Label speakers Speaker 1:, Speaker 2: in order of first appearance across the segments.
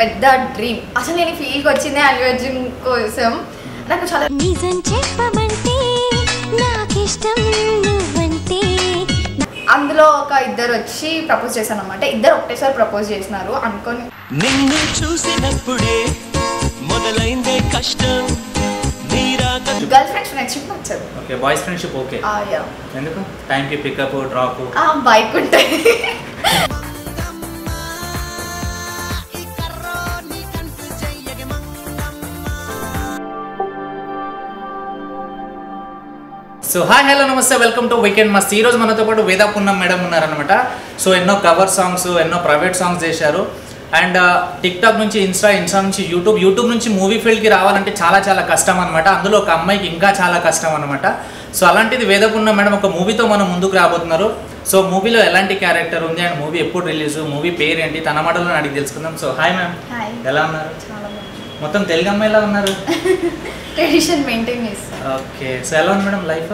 Speaker 1: పెద్ద డ్రీమ్ అసలు నేను ఫీల్కి వచ్చిందే అల్లు అర్జున్ కోసం నాకు చాలా
Speaker 2: నిజం చెప్పమంటే నాకిష్టం నువ్వంటే
Speaker 1: అందులో ఒక ఇద్దరు వచ్చి ప్రపోజ్ చేశాను అనమాట ఇద్దరు ఒకటేసారి ప్రపోజ్ చేసినారు అనుకొని
Speaker 3: నిన్ను చూసినప్పుడే మొదలైందే కష్టం నీరాక
Speaker 1: గర్ల్ ఫ్రెండ్స్ ఫ్రెండ్షిప్ నచ్చదు
Speaker 4: ఓకే బాయ్స్ ఫ్రెండ్షిప్ ఓకే
Speaker 1: ఆ, yeah.
Speaker 4: ఎందుకు టైంకి పికప్ డ్రాప్
Speaker 1: ఆ బైక్ ఉంటాయి
Speaker 4: సో హాయ్ హలో నమస్తే వెల్కమ్ టు వీకెండ్ మస్త్ ఈ రోజు మనతో పాటు వేదా పున్నం మేడం ఉన్నారనమాట సో ఎన్నో కవర్ సాంగ్స్ ఎన్నో ప్రైవేట్ సాంగ్స్ చేశారు అండ్ టిక్ టాక్ నుంచి ఇన్స్టా ఇన్స్టా నుంచి యూట్యూబ్ యూట్యూబ్ నుంచి మూవీ ఫీల్డ్కి రావాలంటే చాలా చాలా కష్టం అనమాట అందులో ఒక అమ్మాయికి ఇంకా చాలా కష్టం అనమాట సో అలాంటిది వేద పున్నం మేడం ఒక మూవీతో మనం ముందుకు రాబోతున్నారు సో మూవీలో ఎలాంటి క్యారెక్టర్ ఉంది అండ్ మూవీ ఎప్పుడు రిలీజ్ మూవీ పేరు ఏంటి తన మాటలో అడిగి తెలుసుకుందాం సో హాయ్ మ్యామ్
Speaker 1: హాయ్
Speaker 4: ఎలా ఉన్నారు
Speaker 1: చాలా బాగుంది
Speaker 4: మొత్తం తెలుగు అమ్మాయిలా ఉన్నారు
Speaker 1: ట్రెడిషన్ మెయింటైన్ చేస్తాను
Speaker 4: ఓకే సో ఎలా ఉంది madam life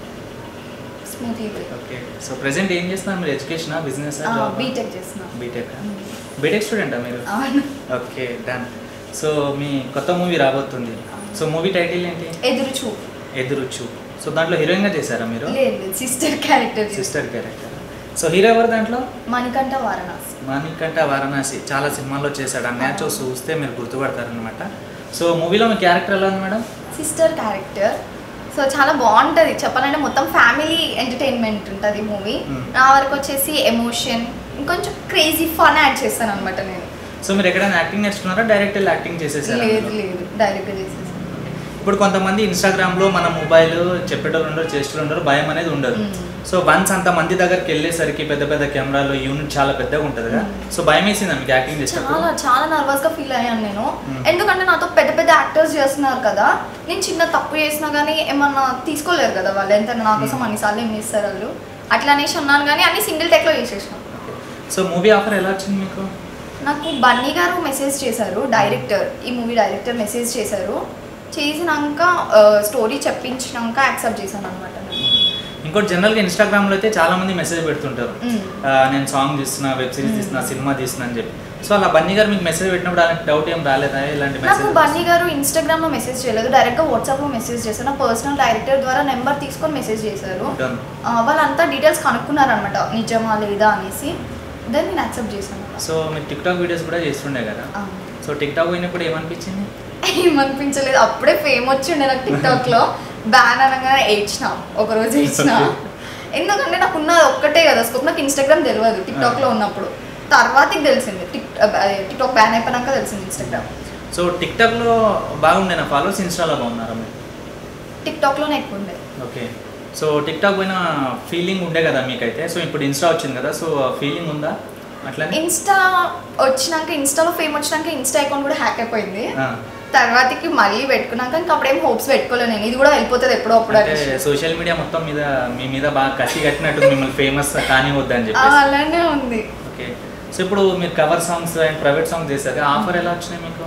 Speaker 1: smooth
Speaker 4: okay so present ఏం చేస్తున్నారు మీరు ఎడ్యుకేషన్ బిజినెస్
Speaker 1: బీటెక్ చేస్తున్నాను
Speaker 4: బీటెక్ బీటెక్ స్టూడెంటా మీరు
Speaker 1: అవును
Speaker 4: ఓకే డన్ సో మీ కొత్త మూవీ రాబోతుంది సో మూవీ టైటిల్ ఏంటి
Speaker 1: ఎదురు చూపు
Speaker 4: ఎదురుచు సో దాంట్లో హీరోయిన్గా చేశారా మీరు
Speaker 1: లేదు sister character
Speaker 4: sister character so hero ఎవరు దాంట్లో
Speaker 1: మణికంఠ వారణాసి
Speaker 4: మాణికంఠ వారణాసి చాలా సినిమాల్లో చేశాడు ఆ మ్యాచ్ చూస్తే మీరు గుర్తుపడతారనమాట సో మూవీలో మీ క్యారెక్టర్ ఎలా ఉంది మేడం
Speaker 1: సిస్టర్ క్యారెక్టర్ సో చాలా బాగుంటుంది చెప్పాలంటే మొత్తం ఫ్యామిలీ ఎంటర్టైన్మెంట్ ఉంటుంది మూవీ
Speaker 4: Hmm.
Speaker 1: నా వరకు వచ్చేసి ఎమోషన్ ఇంకొంచెం క్రేజీ ఫన్ యాడ్ చేస్తాను అనమాట నేను
Speaker 4: సో మీరు ఎక్కడైనా యాక్టింగ్ నేర్చుకున్నారా డైరెక్ట్ యాక్టింగ్ చేసేసారా
Speaker 1: లేదు లేదు డైరెక్ట్గా చేసేసాను
Speaker 4: ఇప్పుడు కొంతమంది ఇన్స్టాగ్రామ్లో మన మొబైల్ చెప్పేటోళ్ళు ఉండరు చేసేటోళ్ళు ఉండరు భయం అనేది ఉండదు
Speaker 1: మ్మ్.
Speaker 4: సో వన్స్ అంత మంది దగ్గరికి వెళ్ళేసరికి పెద్ద పెద్ద కెమెరాలు యూనిట్ చాలా పెద్దగా ఉంటుంది కదా సో భయం వేసిందా మీకు యాక్టింగ్ చేసేటప్పుడు
Speaker 1: చాలా చాలా నర్వస్ గా ఫీల్ అయ్యాను నేను
Speaker 4: Hmm.
Speaker 1: ఎందుకంటే నాతో పెద్ద పెద్ద యాక్టర్స్ చేస్తున్నారు కదా నేను చిన్న తప్పు చేసినా కానీ ఏమన్నా తీసుకోలేరు కదా వాళ్ళు ఎంత నా కోసం
Speaker 4: Hmm.
Speaker 1: అన్నిసార్లు ఏం చేస్తారు వాళ్ళు అట్లా అనేసి అన్నాను కానీ అన్ని సింగిల్ టెక్ లో చేసేసాను
Speaker 4: సో మూవీ ఆఫర్ ఎలా వచ్చింది మీకు
Speaker 1: నాకు బన్నీ గారు మెసేజ్ చేశారు డైరెక్టర్ ఈ మూవీ డైరెక్టర్ మెసేజ్ చేశారు చేసినాక స్టోరీ చెప్పించినాక యాక్సెప్ట్ చేశాను అనమాట నేను
Speaker 4: ఇంకోటి జనరల్గా ఇన్స్టాగ్రామ్లో అయితే చాలా మంది మెసేజ్ పెడుతుంటారు
Speaker 1: మ్మ్.
Speaker 4: ఆ, నేను సాంగ్ తీస్తున్నా వెబ్ సిరీస్ తీస్తున్నా సినిమా తీస్తున్నా అని చెప్పి సో అలా బన్నీ గారు మీకు మెసేజ్ పెట్టినప్పుడు అలాంటి డౌట్ ఏం రాలేదా ఇలాంటి
Speaker 1: నాకు
Speaker 4: మెసేజ్
Speaker 1: బన్నీ గారు ఇన్స్టాగ్రామ్ లో మెసేజ్ చేయలేదు డైరెక్ట్ గా వాట్సాప్ లో మెసేజ్ చేశారు నా పర్సనల్ డైరెక్టర్ ద్వారా నెంబర్ తీసుకొని మెసేజ్ చేశారు
Speaker 4: Done.
Speaker 1: ఆ, వాళ్ళంతా డీటెయిల్స్ కనుక్కున్నారనమాట నిజమా లేదా అనేసి దెన్ నేను యాక్సెప్ట్ చేశాను
Speaker 4: సో మీరు టిక్ టాక్ వీడియోస్ కూడా చేస్తుండే కదా
Speaker 1: ఆ.
Speaker 4: సో టిక్ టాక్ పోయినప్పుడు ఏమనిపించింది
Speaker 1: ఏమనిపించలేదు అప్పుడే ఫేమ్ వచ్చిండే నాకు టిక్ టాక్ లో బ్యాన్ అనగానే ఏడ్చిన ఒక రోజు ఏడ్చిన
Speaker 4: Okay.
Speaker 1: ఎందుకంటే నాకు ఉన్నది ఒక్కటే కదా స్కోప్ నాకు ఇన్స్టాగ్రామ్ తెలియదు టిక్ టాక్ లో ఉన్నప్పుడు తర్వాతకి తెలిసింది టిక్ టిక్ టాక్ బ్యాన్ అయిపోయినాక తెలిసింది ఇన్స్టాగ్రామ్
Speaker 4: సో టిక్ టాక్లో బాగుండేనా ఫాలోవర్స్ ఇన్స్టాలో బాగున్నారా మీరు
Speaker 1: టిక్ టాక్ లోనే ఎక్కువ ఉండే
Speaker 4: ఓకే సో టిక్ టాక్ పోయిన ఫీలింగ్ ఉండే కదా మీకైతే సో ఇప్పుడు ఇన్స్టా వచ్చింది కదా సో ఫీలింగ్ ఉందా అట్లనే
Speaker 1: ఇన్స్టా వచ్చినాక ఇన్స్టాలో ఫేమ్ వచ్చినాక ఇన్స్టా అకౌంట్ కూడా హ్యాక్ అయిపోయింది
Speaker 4: ఆ.
Speaker 1: తర్వాతకి మళ్ళీ పెట్టుకున్నాక ఇంకా అప్పుడేం హోప్స్ పెట్టుకోలేను నేను ఇది కూడా వెళ్ళిపోతుంది ఎప్పుడో అప్పుడు
Speaker 4: అంటే
Speaker 1: అనేసి.
Speaker 4: సోషల్ మీడియా మొత్తం మీద మీ మీద బాగా కసి కట్టినట్టు మిమ్మల్ని ఫేమస్ కానివద్దని
Speaker 1: ఆ,
Speaker 4: చెప్పేసి
Speaker 1: అలానే ఉంది
Speaker 4: ఓకే సో ఇప్పుడు మీరు cover songs and private songs చేశారు ఆఫర్ ఎలా వచ్చినాయి మీకు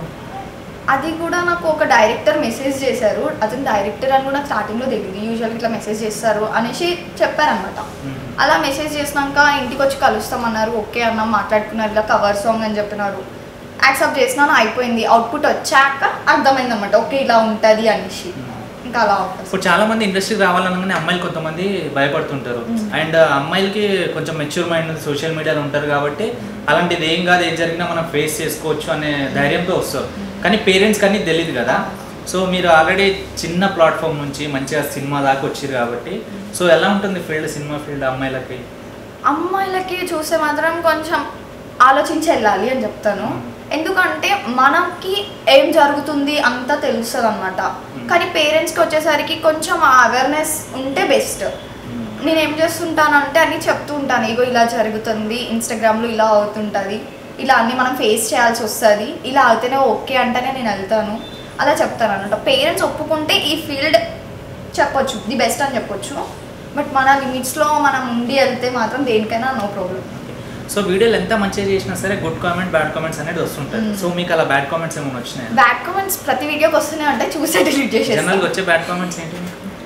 Speaker 1: అది కూడా నాకు ఒక డైరెక్టర్ మెసేజ్ చేశారు అతను డైరెక్టర్ అని కూడా స్టార్టింగ్ లో తెలియదు యూజువల్ ఇట్లా మెసేజ్ చేస్తారు అనేసి చెప్పారనమాట
Speaker 4: మ్మ్.
Speaker 1: అలా మెసేజ్ చేసినాక ఇంటికి వచ్చి కలుస్తామన్నారు ఓకే అన్నాం మాట్లాడుకున్నారు ఇలా కవర్ సాంగ్ అని చెప్పినారు యాక్సెప్ట్ చేసినాను అయిపోయింది అవుట్పుట్ వచ్చాక అర్థమైంది అనమాట ఓకే ఇలా ఉంటుంది అనేసి ఇంకా అలా offers.
Speaker 4: ఇప్పుడు చాలా మంది ఇండస్ట్రీకి రావాలనగానే అమ్మాయిలు కొంతమంది భయపడుతుంటారు
Speaker 1: మ్మ్.
Speaker 4: అండ్ అమ్మాయిలకి కొంచెం మెచ్యూర్ మైండ్ సోషల్ మీడియాలో ఉంటారు కాబట్టి అలాంటిది ఏం కాదు ఏం జరిగినా మనం ఫేస్ చేసుకోవచ్చు అనే ధైర్యంతో వస్తారు కానీ పేరెంట్స్ కానీ తెలియదు కదా సో మీరు ఆల్రెడీ చిన్న ప్లాట్ఫామ్ నుంచి మంచిగా సినిమా దాకా వచ్చారు కాబట్టి సో ఎలా ఉంటుంది ఫీల్డ్ సినిమా ఫీల్డ్ అమ్మాయిలకి
Speaker 1: అమ్మాయిలకి చూస్తే మాత్రం కొంచెం ఆలోచించి వెళ్ళాలి అని చెప్తాను ఎందుకంటే మనకి ఏం జరుగుతుంది అంతా తెలుస్తుంది అనమాట కానీ పేరెంట్స్కి వచ్చేసరికి కొంచెం అవేర్నెస్ ఉంటే బెస్ట్ నేను ఏం చేస్తుంటానంటే అన్ని చెప్తూ ఉంటాను ఇగో ఇలా జరుగుతుంది ఇన్స్టాగ్రామ్లో ఇలా అవుతుంటుంది ఇలా అన్ని మనం ఫేస్ చేయాల్సి వస్తుంది ఇలా అయితేనే ఓకే అంటేనే నేను వెళ్తాను అలా చెప్తాను అనమాట పేరెంట్స్ ఒప్పుకుంటే ఈ ఫీల్డ్ చెప్పొచ్చు ది బెస్ట్ అని చెప్పొచ్చు బట్ మన లిమిట్స్లో మనం ఉండి వెళ్తే మాత్రం దేనికైనా నో ప్రాబ్లం
Speaker 4: సో వీడియోలు ఎంత మంచిగా చేసినా సరే గుడ్ కామెంట్ బ్యాడ్ కామెంట్స్ అనేది వస్తుంటాయి
Speaker 1: మ్మ్.
Speaker 4: సో మీకు అలా బ్యాడ్ కామెంట్స్ ఏమైనా వచ్చినాయి
Speaker 1: బ్యాడ్ కామెంట్స్ ప్రతి వీడియోకి వస్తూనే ఉంటాయి చూసే డిలీట్
Speaker 4: జనరల్గా
Speaker 1: చేసేస్తాను
Speaker 4: వచ్చే బ్యాడ్ కామెంట్స్ ఏంటి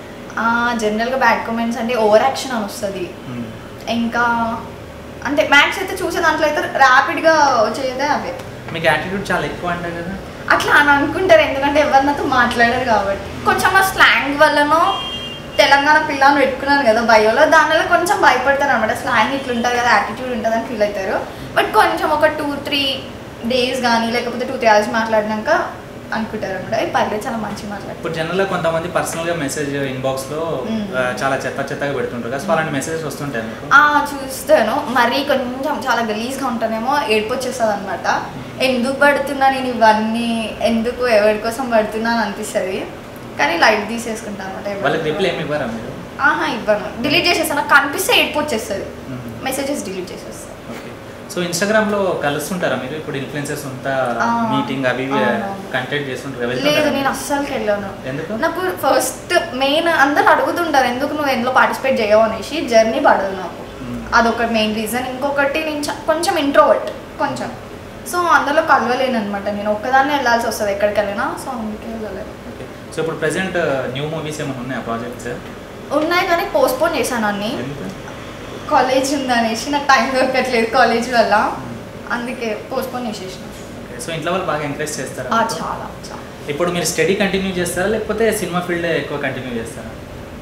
Speaker 1: జనరల్గా బ్యాడ్ కామెంట్స్ అంటే ఓవర్ యాక్షన్ అని వస్తుంది ఇంకా అంటే మ్యాక్స్ అయితే చూసే దాంట్లో అయితే ర్యాపిడ్గా వచ్చేదే అవే
Speaker 4: మీకు యాటిట్యూడ్ చాలా ఎక్కువ అంట కదా
Speaker 1: అట్లా అని అనుకుంటారు ఎందుకంటే ఎవరు నాతో మాట్లాడరు కాబట్టి కొంచెం ఆ స్లాంగ్ వల్లనో తెలంగాణ పిల్లని పెట్టుకున్నాను కదా బయోలో దానివల్ల కొంచెం భయపడతారు అనమాట స్లాంగ్ ఇట్లుంటుంది కదా యాటిట్యూడ్ ఉంటుంది అని ఫీల్ అవుతారు బట్ కొంచెం ఒక టూ త్రీ డేస్ కానీ లేకపోతే టూ త్రీ అవర్స్ మాట్లాడినాక అనుకుంటారు అనమాట "ఏ, పర్లేదు చాలా మంచిగా మాట్లాడుతారు
Speaker 4: ఇప్పుడు జనరల్గా కొంతమంది పర్సనల్గా మెసేజ్ ఇన్బాక్స్లో
Speaker 1: మ్మ్.
Speaker 4: చాలా చెత్త చెత్తగా పెడుతుంటారు కదా సో అలాంటి మెసేజెస్ వస్తుంటాయి మీకు
Speaker 1: ఆ, చూస్తాను మరీ కొంచెం చాలా గలీజ్గా ఉంటానేమో ఏడుపు వచ్చేస్తుంది అనమాట ఎందుకు పడుతున్నా నేను ఇవన్నీ ఎందుకు ఎవరి కోసం పడుతున్నా అని అనిపిస్తుంది కానీ లైట్ తీసేసుకుంటాను అనమాట
Speaker 4: వాళ్ళకి రిప్లై ఏమి ఇవ్వరా మీరు
Speaker 1: ఆహా ఇవ్వను డిలీట్ చేసేస్తాను నాకు కనిపిస్తే ఏడుపు వచ్చేస్తుంది
Speaker 4: మ్మ్.
Speaker 1: మెసేజెస్ డిలీట్ చేసేస్తాను
Speaker 4: ఓకే సో ఇన్స్టాగ్రామ్లో కలుస్తుంటారా మీరు ఇప్పుడు ఇన్ఫ్లుయెన్సెస్ అంతా
Speaker 1: ఆ,
Speaker 4: మీటింగ్ అవి
Speaker 1: అవునవును.
Speaker 4: కంటెంట్ చేస్తుంటారు
Speaker 1: లేదు
Speaker 4: వెళ్తుంటారా
Speaker 1: నేను అస్సలకి వెళ్ళాను
Speaker 4: ఎందుకు
Speaker 1: నాకు ఫస్ట్ మెయిన్ అందరు అడుగుతుంటారు ఎందుకు నువ్వు ఎందులో పార్టిసిపేట్ చేయవు అనేసి జర్నీ పడదు నాకు
Speaker 4: మ్మ్.
Speaker 1: అదొక మెయిన్ రీజన్ ఇంకొకటి నేను చ- కొంచెం ఇంట్రోవర్ట్ కొంచెం సో అందులో కలవలేను అనమాట నేను ఒక్కదాన్ని వెళ్ళాల్సి వస్తుంది ఎక్కడికి వెళ్ళినా సో అందుకే వెళ్ళలేదు
Speaker 4: ఓకే సో ఇప్పుడు ప్రెసెంట్ న్యూ మూవీస్ ఏమైనా ఉన్నాయా ప్రాజెక్ట్స్
Speaker 1: ఉన్నాయి కానీ పోస్ట్పోన్ చేశాను అన్ని
Speaker 4: ఎందుకు
Speaker 1: కాలేజ్ ఉందనేసి నాకు టైం దొరకట్లేదు కాలేజ్ వల్ల అందుకే పోస్ట్పోన్ చేసేసిన
Speaker 4: ఓకే సో ఇంట్లో వాళ్ళు బాగా ఎంకరేజ్ చేస్తారా
Speaker 1: ఆ,
Speaker 4: మీకు?
Speaker 1: చాలా చాలా
Speaker 4: ఇప్పుడు మీరు స్టడీ కంటిన్యూ చేస్తారా లేకపోతే సినిమా ఫీల్డ్ ఎక్కువ కంటిన్యూ చేస్తారా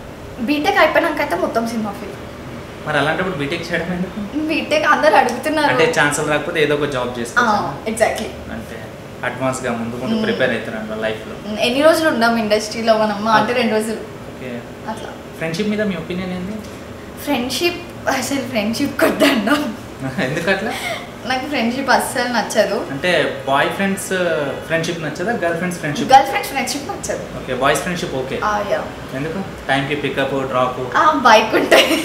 Speaker 1: బీటెక్ అయిపోయినాక అయితే మొత్తం సినిమా ఫీల్డ్
Speaker 4: మరి అలాంటప్పుడు బీటెక్ చేయడం ఎందుకు
Speaker 1: బీటెక్ అందరు అడుగుతున్నారు
Speaker 4: అంటే ఛాన్సులు రాకపోతే ఏదో ఒక జాబ్ చేసుకోవచ్చు
Speaker 1: ఎగ్జాక్ట్లీ
Speaker 4: అంటే అడ్వాన్స్ గా ముందు ముందు
Speaker 1: మ్మ్.
Speaker 4: ప్రిపేర్ అవుతారు లైఫ్ లో
Speaker 1: ఎన్ని రోజులు ఉన్నాం ఇండస్ట్రీలో మనం అంటే రెండు రోజులు
Speaker 4: ఓకే
Speaker 1: అట్లా
Speaker 4: ఫ్రెండ్షిప్ మీద మీ ఒపీనియన్ ఏంది
Speaker 1: ఫ్రెండ్షిప్ అసలు ఫ్రెండ్షిప్ కొద్దండం
Speaker 4: ఎందుకు అట్లా
Speaker 1: నాకు ఫ్రెండ్షిప్ అస్సలు నచ్చదు
Speaker 4: అంటే బాయ్ ఫ్రెండ్స్ ఫ్రెండ్షిప్ నచ్చదా girl friends friendship
Speaker 1: girl friends friendship నచ్చదు
Speaker 4: ఓకే బాయ్స్ ఫ్రెండ్షిప్ ఓకే
Speaker 1: ఆ, yeah.
Speaker 4: ఎందుకు టైంకి పికప్ డ్రాప్
Speaker 1: ఆ, బైక్ ఉంటుంది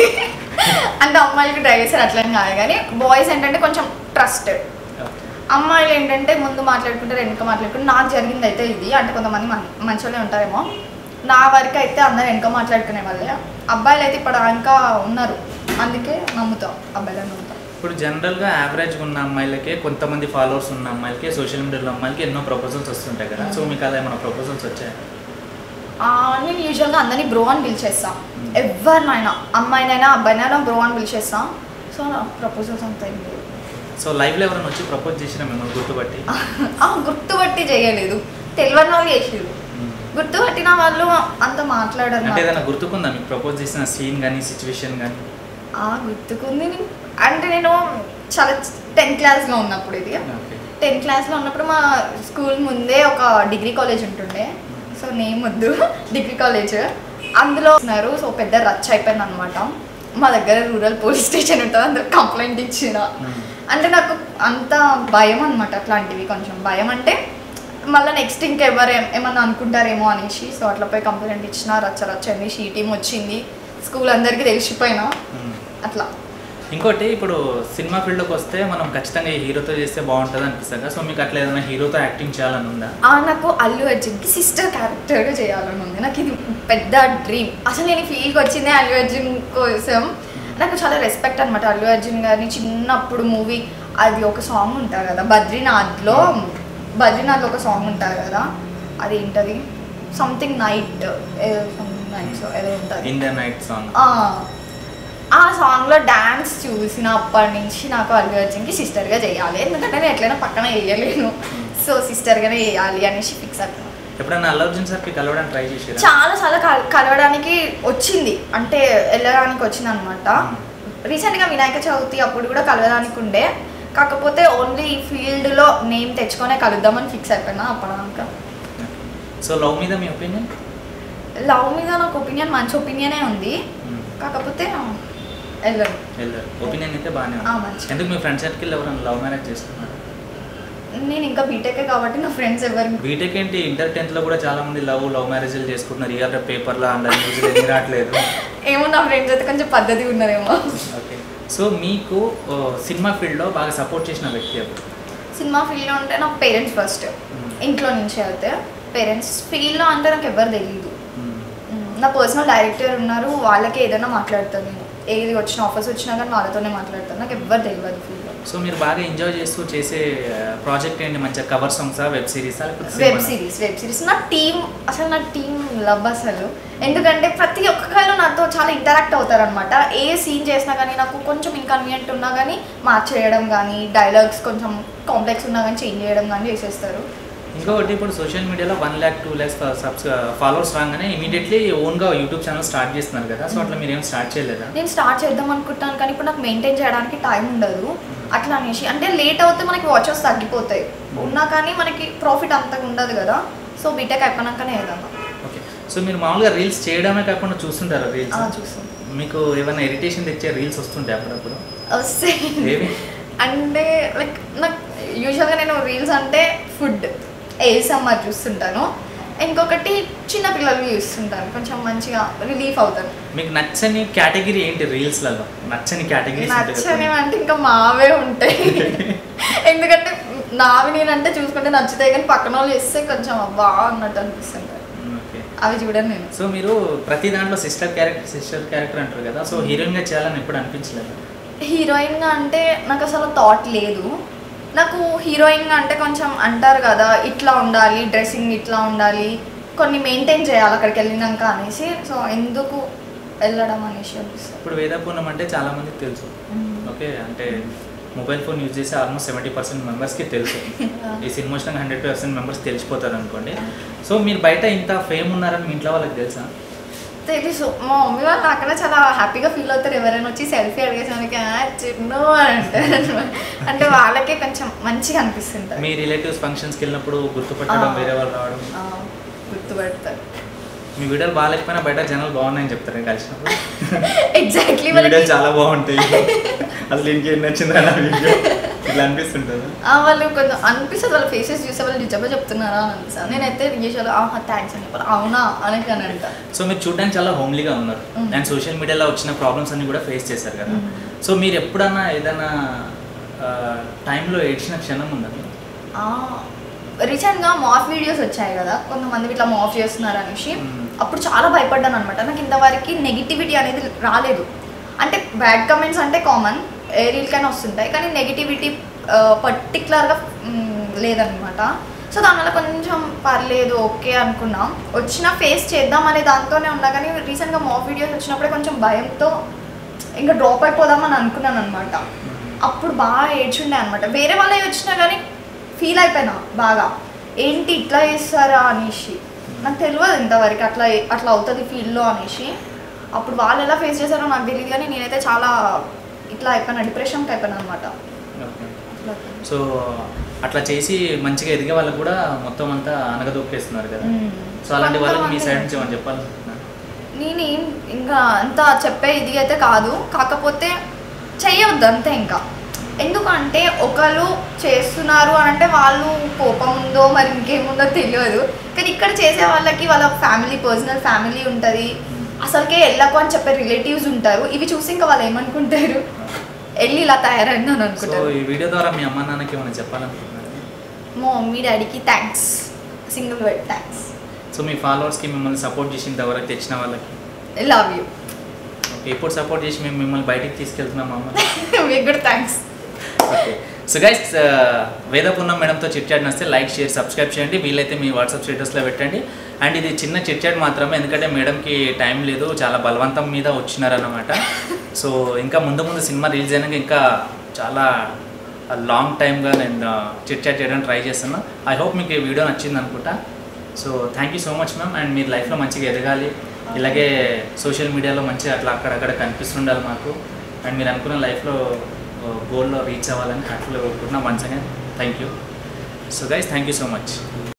Speaker 1: అంటే అమ్మాయిలకి డ్రైవ్ చేస్తారు అట్లని కాదు కానీ బాయ్స్ ఏంటంటే కొంచెం ట్రస్టెడ్ అమ్మాయిలు ఏంటంటే ముందు మాట్లాడుకుంటారు వెనుక మాట్లాడుకుంటారు నాకు జరిగింది అయితే ఇది అంటే కొంతమంది మం మంచి వాళ్ళే ఉంటారేమో నా వరకు అయితే అందరు వెనుక మాట్లాడుకునే వాళ్ళే అబ్బాయిలు అయితే ఇప్పుడు ఇంకా ఉన్నారు అందుకే నమ్ముతాం అబ్బాయిలను నమ్ముతాం
Speaker 4: ఇప్పుడు జనరల్గా యావరేజ్గా ఉన్న అమ్మాయిలకే కొంతమంది ఫాలోవర్స్ ఉన్న అమ్మాయిలకి సోషల్ మీడియాలో అమ్మాయిలకి ఎన్నో ప్రపోజల్స్ వస్తుంటాయి కదా సో మీకు అలా ఏమైనా ప్రపోజల్స్ వచ్చాయి
Speaker 1: ఆ, నేను యూజువల్గా అందరినీ బ్రో అని పిలిచేస్తాం
Speaker 4: Hmm.
Speaker 1: ఎవరినైనా అమ్మాయినైనా అబ్బాయినైనా బ్రో అని పిలిచేస్తాం సో నా ప్రపోజల్స్ అంత ఏం లేదు
Speaker 4: సో లైవ్లో ఎవరైనా వచ్చి ప్రపోజ్ చేసినా మిమ్మల్ని గుర్తుపట్టి
Speaker 1: ఆ, గుర్తుపట్టి చేయలేదు తెలియని వాళ్ళు చేసారు గుర్తుపట్టిన వాళ్ళు అంత మాట్లాడరు
Speaker 4: అంటే
Speaker 1: నాతో.
Speaker 4: ఏదైనా గుర్తుకుందా మీకు ప్రపోజ్ చేసిన సీన్ కానీ సిచ్యువేషన్ కానీ
Speaker 1: ఆ గుర్తుకుంది నేను- అంటే నేను చాలా టెన్త్ క్లాస్లో ఉన్నప్పుడు ఇది
Speaker 4: ఓకే
Speaker 1: టెన్త్ క్లాస్లో ఉన్నప్పుడు మా స్కూల్ ముందే ఒక డిగ్రీ కాలేజ్ ఉంటుండే సో నేమ్ వద్దు డిగ్రీ కాలేజ్ అందులో ఉన్నారు సో పెద్ద రచ్చ అయిపోయింది అనమాట మా దగ్గర రూరల్ పోలీస్ స్టేషన్ ఉంటుంది అందులో కంప్లైంట్ ఇచ్చిన అంటే నాకు అంత భయం అనమాట అట్లాంటివి కొంచెం భయం అంటే మళ్ళీ నెక్స్ట్ ఇంకెవరు ఏం- ఏమన్నా అనుకుంటారేమో అనేసి సో అట్లా పోయి కంప్లైంట్ ఇచ్చిన రచ్చ రచ్చ అయింది షీ టీం వచ్చింది స్కూల్ అందరికీ తెలిసిపోయినా అట్లా
Speaker 4: ఇంకోటి ఇప్పుడు సినిమా ఫీల్డ్కి వస్తే మనం ఖచ్చితంగా ఈ హీరోతో చేస్తే బాగుంటుంది అనిపిస్తుంది కదా సో మీకు అట్లా ఏదైనా హీరోతో యాక్టింగ్ చేయాలని ఉందా
Speaker 1: ఆ, నాకు అల్లు అర్జున్కి సిస్టర్ క్యారెక్టర్గా చేయాలని ఉంది నాకు ఇది పెద్ద డ్రీమ్ అసలు నేను ఫీల్కి వచ్చిందే అల్లు అర్జున్ కోసం నాకు చాలా రెస్పెక్ట్ అనమాట అల్లు అర్జున్ గారిని చిన్నప్పుడు మూవీ అది ఒక సాంగ్ ఉంటుంది కదా బద్రీనాథ్లో బద్రీనాథ్లో ఒక సాంగ్ ఉంటుంది కదా అది ఏంటది సంథింగ్ నైట్ సంథింగ్ నైట్ ఏదో ఉంటుంది
Speaker 4: ఇన్ ద నైట్ సాంగ్
Speaker 1: ఆ, ఆ సాంగ్లో డ్యాన్స్ చూసినప్పటి నుంచి నాకు అల్లు అర్జున్కి సిస్టర్గా చేయాలి ఎందుకంటే నేను ఎట్లయినా పక్కన వేయలేను సో సిస్టర్గానే వేయాలి అనేసి ఫిక్స్ అవుతున్నాను
Speaker 4: ఎప్పుడైనా అల్లు అర్జున్ సార్కి కలవడానికి ట్రై చేసారా
Speaker 1: చాలా చాలా కల- కలవడానికి వచ్చింది అంటే వెళ్ళడానికి వచ్చింది అనమాట రీసెంట్గా వినాయక చవితి అప్పుడు కూడా కలవడానికి ఉండే కాకపోతే ఓన్లీ ఈ ఫీల్డ్లో నేమ్ తెచ్చుకొనే కలుద్దామని ఫిక్స్ అయిపోయినా అప్పటిదాకా
Speaker 4: సో లవ్ మీద మీ ఒపీనియన్
Speaker 1: లవ్ మీద నాకు ఒపీనియన్ మంచి ఒపీనియనే ఉంది కాకపోతే వెళ్ళను
Speaker 4: వెళ్ళారు ఒపీనియన్ అయితే బాగానే
Speaker 1: ఆ,
Speaker 4: ఉంది
Speaker 1: మంచి.
Speaker 4: ఎందుకు మీ ఫ్రెండ్ సర్కిల్ ఎవరైనా లవ్ మ్యారేజ్ చేసుకున్నారు
Speaker 1: నేను ఇంకా బీటెక్ కాబట్టి నా ఫ్రెండ్స్ ఎవరు
Speaker 4: బీటెక్ ఏంటి ఇంటర్ టెన్త్ లో కూడా చాలా మంది లవ్ లవ్ మ్యారేజ్లు చేసుకుంటున్నారు ఇవాళ పేపర్లో అందరి న్యూస్లో ఏమీ రావట్లేదు
Speaker 1: ఏమో నా ఫ్రెండ్స్ అయితే కొంచెం పద్ధతి ఉన్నారేమో
Speaker 4: ఓకే సో మీకు ఓ, సినిమా ఫీల్డ్లో బాగా సపోర్ట్ చేసిన వ్యక్తి ఎవరు
Speaker 1: సినిమా ఫీల్డ్లో ఉంటే నాకు పేరెంట్స్ ఫస్ట్ ఇంట్లో నుంచి అయితే పేరెంట్స్ ఫీల్డ్లో అంటే నాకు ఎవరు తెలియదు
Speaker 4: మ్మ్.
Speaker 1: మ్మ్. నా పర్సనల్ డైరెక్టర్ ఉన్నారు వాళ్ళకి ఏదైనా మాట్లాడతాను నేను ఏది వచ్చిన ఆఫర్స్ వచ్చినా కానీ వాళ్ళతోనే మాట్లాడతాను నాకు ఎవ్వరు తెలియదు ఫీల్డ్లో
Speaker 4: సో మీరు బాగా ఎంజాయ్ చేస్తూ చేసే ప్రాజెక్ట్ ఏంటి మంచిగా కవర్ సాంగ్సా వెబ్ సిరీసా
Speaker 1: వెబ్ సిరీస్ వెబ్ సిరీస్ నా టీం అసలు నా టీం లవ్ అసలు ఎందుకంటే ప్రతి ఒక్కళ్ళు నాతో చాలా ఇంటరాక్ట్ అవుతారు అనమాట ఏ సీన్ చేసినా కానీ నాకు కొంచెం ఇన్కన్వీనియంట్ ఉన్నా కానీ మార్చేయడం కానీ డైలాగ్స్ కొంచెం కాంప్లెక్స్ ఉన్నా కానీ చేంజ్ చేయడం కానీ చేసేస్తారు
Speaker 4: ఇంకొకటి ఇప్పుడు సోషల్ మీడియాలో one lakh two lakhs subs followers రాగానే ఇమీడియట్లీ ఓన్గా యూట్యూబ్ ఛానల్ స్టార్ట్ చేస్తున్నారు కదా సో అట్లా మీరు ఏం స్టార్ట్ చేయలేదా
Speaker 1: నేను స్టార్ట్ చేద్దాం అనుకుంటాను కానీ ఇప్పుడు నాకు మెయింటైన్ చేయడానికి టైం ఉండదు అట్లా అనేసి అంటే లేట్ అవుతే మనకి వాచెస్ తగ్గిపోతాయి ఉన్నా కానీ మనకి ప్రాఫిట్ అంతగా ఉండదు కదా సో బీటెక్ అయిపోయినాకనే ఏదన్నా
Speaker 4: ఓకే సో మీరు మామూలుగా రీల్స్ చేయడమే కాకుండా చూస్తుంటారా రీల్స్
Speaker 1: చూస్తాం
Speaker 4: మీకు ఏమైనా ఇరిటేషన్ తెచ్చే రీల్స్ వస్తుంటాయి అప్పుడప్పుడు
Speaker 1: వస్తాయి
Speaker 4: ఏవి
Speaker 1: అంటే లైక్ నాకు యూజువల్గా నేను రీల్స్ అంటే ఫుడ్ ఏసమ్మర్ చూస్తుంటాను ఇంకొకటి చిన్న పిల్లలు చూస్తుంటాను కొంచెం మంచిగా రిలీఫ్ అవుతాను
Speaker 4: మీకు నచ్చని కేటగిరీ ఏంటి రీల్స్లలో నచ్చని కేటగిరీస్
Speaker 1: నచ్చనివి అంటే ఇంకా మావే ఉంటాయి ఎందుకంటే నావి నేనంటే చూసుకుంటే నచ్చుతాయి కానీ పక్కన వాళ్ళు చేస్తే కొంచెం అబ్బా అన్నట్టు అనిపిస్తుంటాయి
Speaker 4: ఓకే
Speaker 1: అవి చూడను నేను
Speaker 4: సో మీరు ప్రతి దాంట్లో సిస్టర్ క్యారెక్టర్ సిస్టర్ క్యారెక్టర్ అంటారు కదా సో హీరోయిన్గా చేయాలని ఎప్పుడు అనిపించలేదు
Speaker 1: హీరోయిన్గా అంటే నాకు అసలు థాట్ లేదు నాకు హీరోయిన్గా అంటే కొంచెం అంటారు కదా ఇట్లా ఉండాలి డ్రెస్సింగ్ ఇట్లా ఉండాలి కొన్ని మెయింటైన్ చేయాలి అక్కడికి వెళ్ళినాక అనేసి సో ఎందుకు వెళ్ళడం అనేసి అనిపిస్తుంది
Speaker 4: ఇప్పుడు వేదాపూర్ణం అంటే చాలా మందికి తెలుసు ఓకే అంటే మొబైల్ ఫోన్ యూజ్ చేసే ఆల్మోస్ట్ సెవెంటీ పర్సెంట్ మెంబర్స్కి తెలుసు ఈ సినిమా వచ్చినాక హండ్రెడ్ పర్సెంట్ మెంబర్స్ తెలిసిపోతారు అనుకోండి సో మీరు బయట ఇంత ఫేమ్ ఉన్నారని మీ ఇంట్లో వాళ్ళకి తెలుసా
Speaker 1: తెలుసు మా మమ్మీ వాళ్ళు అక్కడ చాలా హ్యాపీగా ఫీల్ అవుతారు ఎవరైనా వచ్చి సెల్ఫీ అడిగేసానికి చిన్ను అని అంటారు అంటే వాళ్ళకే కొంచెం మంచిగా అనిపిస్తుంటారు
Speaker 4: మీ రిలేటివ్స్ ఫంక్షన్స్కి వెళ్ళినప్పుడు గుర్తుపట్టడం
Speaker 1: ఆ.
Speaker 4: వేరే వాళ్ళు రావడం
Speaker 1: ఆ, గుర్తుపడతారు
Speaker 4: మీ వీడియోలు బాగాలేకపోయినా బయట జనాలు బాగున్నాయని చెప్తారు నేను కలిసినప్పుడు
Speaker 1: ఎగ్జాక్ట్లీ
Speaker 4: మీ వీడియోలు చాలా బాగుంటాయి అసలు ఇంకేం నచ్చిందా నా వీడియో ఇట్లా అనిపిస్తుంటుంది
Speaker 1: వాళ్ళు కొంచెం అనిపిస్తుంది వాళ్ళ ఫేసెస్ చూసే వాళ్ళు నిజమే చెప్తున్నారా అని అనిపిస్తుంది నేనైతే యూజువల్ ఆహా థ్యాంక్స్ అని చెప్పాలి అవునా అని అని అంట
Speaker 4: సో మీరు చూడడానికి చాలా హోమ్లీగా ఉన్నారు
Speaker 1: Mm.
Speaker 4: అండ్ సోషల్ మీడియాలో వచ్చిన ప్రాబ్లమ్స్ అన్ని కూడా ఫేస్ చేశారు కదా
Speaker 1: Mm.
Speaker 4: సో మీరు ఎప్పుడన్నా ఏదైనా టైంలో ఏడ్చిన క్షణం ఉందా మీకు?
Speaker 1: రీసెంట్గా మాఫ్ వీడియోస్ వచ్చాయి కదా కొంతమంది ఇట్లా మాఫ్ చేస్తున్నారు అనేసి
Speaker 4: మ్మ్.
Speaker 1: అప్పుడు చాలా భయపడ్డాను అనమాట నాకు ఇంతవరకు నెగిటివిటీ అనేది రాలేదు అంటే బ్యాడ్ కమెంట్స్ అంటే కామన్ ఏ రీల్కైనా వస్తుంటాయి కానీ నెగిటివిటీ పర్టికులర్గా లేదనమాట సో దానివల్ల కొంచెం పర్లేదు ఓకే అనుకున్నాం వచ్చిన ఫేస్ చేద్దాం అనే దాంతోనే ఉన్నా కానీ రీసెంట్గా మాఫ్ వీడియోస్ వచ్చినప్పుడే కొంచెం భయంతో ఇంకా డ్రాప్ అయిపోదామని అనుకున్నాను అనమాట అప్పుడు బాగా ఏడ్చుండే అనమాట వేరే వాళ్ళే వచ్చినా కానీ ఫీల్ అయిపోయినా బాగా ఏంటి ఇట్లా చేస్తారా అనేసి నాకు తెలియదు ఇంతవరకు అట్లా అట్లా అవుతుంది ఫీల్డ్లో అనేసి అప్పుడు వాళ్ళు ఎలా ఫేస్ చేశారో నాకు తెలియదు కానీ నేనైతే చాలా ఇట్లా అయిపోయినా డిప్రెషన్కి అయిపోయినా అనమాట
Speaker 4: ఓకే సో అట్లా చేసి మంచిగా ఎదిగే వాళ్ళకు కూడా మొత్తం అంతా అనగదొక్కేస్తున్నారు కదా సో అలాంటి వాళ్ళకి మీ సైడ్ నుంచి ఏమని చెప్పాలనుకుంటున్నారు
Speaker 1: నేనేం ఇంకా అంత చెప్పే ఇది అయితే కాదు కాకపోతే చెయ్యొద్దు అంతే ఇంకా ఎందుకంటే ఒకరు చేస్తున్నారు అని అంటే వాళ్ళు కోపం ఉందో మరి ఇంకేముందో తెలియదు కానీ ఇక్కడ చేసే వాళ్ళకి వాళ్ళ ఫ్యామిలీ పర్సనల్ ఫ్యామిలీ ఉంటుంది అసలుకే వెళ్ళకు అని చెప్పే రిలేటివ్స్ ఉంటారు ఇవి చూసి ఇంకా వాళ్ళు ఏమనుకుంటారు వెళ్ళి ఇలా తయారైంది అని
Speaker 4: సో
Speaker 1: అనుకుంటారు
Speaker 4: ఈ వీడియో ద్వారా మీ అమ్మ నాన్నకి ఏమైనా చెప్పాలనుకుంటున్నారు
Speaker 1: మా మమ్మీ డాడీకి thanks single word thanks
Speaker 4: so మీ ఫాలోవర్స్కి మిమ్మల్ని సపోర్ట్ చేసిన వరకు తెచ్చిన వాళ్ళకి
Speaker 1: లవ్ యూ
Speaker 4: ఓకే ఇప్పుడు సపోర్ట్ చేసి మేము మిమ్మల్ని బయటికి తీసుకెళ్తున్నాం అమ్మ
Speaker 1: మీకు కూడా thanks
Speaker 4: okay so guys Vedapurnam మేడంతో చిట్ చాట్ నస్తే లైక్ షేర్ సబ్స్క్రైబ్ చేయండి వీలైతే మీ వాట్సాప్ స్టేటస్లో పెట్టండి అండ్ ఇది చిన్న చిట్ చాట్ మాత్రమే ఎందుకంటే మేడంకి టైం లేదు చాలా బలవంతం మీద వచ్చినారన్నమాట సో ఇంకా ముందు ముందు సినిమా రిలీజ్ అయినాక ఇంకా చాలా లాంగ్ టైమ్గా నేను చిట్ చాట్ చేయడానికి ట్రై చేస్తున్నా ఐ హోప్ మీకు ఈ వీడియో నచ్చింది అనుకుంటా so thank you so much ma'am and మీరు లైఫ్లో మంచిగా ఎదగాలి ఇలాగే సోషల్ మీడియాలో మంచిగా అట్లా అక్కడక్కడ కనిపిస్తుండాలి మాకు అండ్ మీరు అనుకున్న లైఫ్లో గోల్లో రీచ్ అవ్వాలని అట్లా కోరుకుంటున్నా once again thank you so guys thank you so much